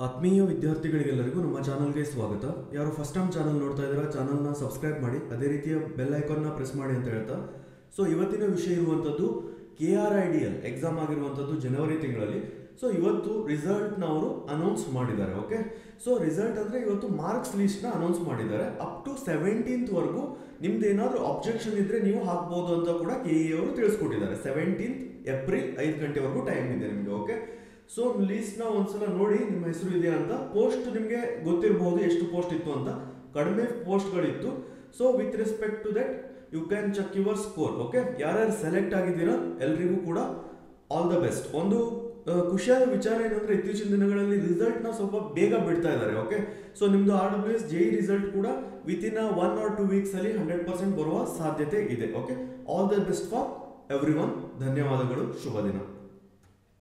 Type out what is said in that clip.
ಆತ್ಮೀಯ ವಿದ್ಯಾರ್ಥಿಗಳಿಗೆಲ್ಲರಿಗೂ ನಮ್ಮ ಚಾನಲ್ಗೆ ಸ್ವಾಗತ ಯಾರು ಫಸ್ಟ್ ಟೈಮ್ ಚಾನಲ್ ನೋಡ್ತಾ ಇದ್ದೀರಾ ಚಾನಲ್ನ ಸಬ್ಸ್ಕ್ರೈಬ್ ಮಾಡಿ ಅದೇ ರೀತಿಯ ಬೆಲ್ ಐಕಾನ್ನ ಪ್ರೆಸ್ ಮಾಡಿ ಅಂತ ಹೇಳ್ತಾ ಸೊ ಇವತ್ತಿನ ವಿಷಯ ಇರುವಂಥದ್ದು K R I D L exam ಆಗಿರುವಂಥದ್ದು ಜನವರಿ ತಿಂಗಳಲ್ಲಿ ಸೊ ಇವತ್ತು ರಿಸಲ್ಟ್ನ ಅವರು ಅನೌನ್ಸ್ ಮಾಡಿದ್ದಾರೆ ಓಕೆ ಸೊ ರಿಸಲ್ಟ್ ಅಂದರೆ ಇವತ್ತು ಮಾರ್ಕ್ಸ್ ಲಿಸ್ಟ್ನ ಅನೌನ್ಸ್ ಮಾಡಿದ್ದಾರೆ ಅಪ್ ಟು ಸೆವೆಂಟೀನ್ತ್ವರೆಗೂ ನಿಮ್ದು ಏನಾದರೂ ಅಬ್ಜೆಕ್ಷನ್ ಇದ್ರೆ ನೀವು ಹಾಕ್ಬೋದು ಅಂತ ಕೂಡ ಕೆ ಇ ಅವರು ತಿಳಿಸ್ಕೊಟ್ಟಿದ್ದಾರೆ ಸೆವೆಂಟೀನ್ತ್ ಏಪ್ರಿಲ್ ಐದು ಗಂಟೆವರೆಗೂ ಟೈಮ್ ಇದೆ ನಿಮಗೆ ಓಕೆ ಸೊ ಲಿಸ್ಟ್ನ ಒಂದ್ಸಲ ನೋಡಿ ನಿಮ್ಮ ಹೆಸರು ಇದೆಯಾ ಅಂತ ಪೋಸ್ಟ್ ನಿಮಗೆ ಗೊತ್ತಿರಬಹುದು ಎಷ್ಟು ಪೋಸ್ಟ್ ಇತ್ತು ಅಂತ ಕಡಿಮೆ ಪೋಸ್ಟ್ಗಳಿತ್ತು so with respect to that you can check your score okay ಯಾರ್ಯಾರು ಸೆಲೆಕ್ಟ್ ಆಗಿದ್ದೀರಾ ಎಲ್ರಿಗೂ ಕೂಡ ಆಲ್ ದ ಬೆಸ್ಟ್ ಒಂದು ಆ, ಖುಷಿಯಾದ ವಿಚಾರ ಏನಂದ್ರೆ ಇತ್ತೀಚಿನ ದಿನಗಳಲ್ಲಿ ರಿಸಲ್ಟ್ನ ಸ್ವಲ್ಪ ಬೇಗ ಬಿಡ್ತಾ ಇದ್ದಾರೆ ಓಕೆ ಸೊ ನಿಮ್ದು R W S J result ಕೂಡ within one or two weeks ಅಲ್ಲಿ ಹಂಡ್ರೆಡ್ ಪರ್ಸೆಂಟ್ ಬರುವ ಸಾಧ್ಯತೆ ಇದೆ okay all the best for everyone ಧನ್ಯವಾದಗಳು ಶುಭ ದಿನ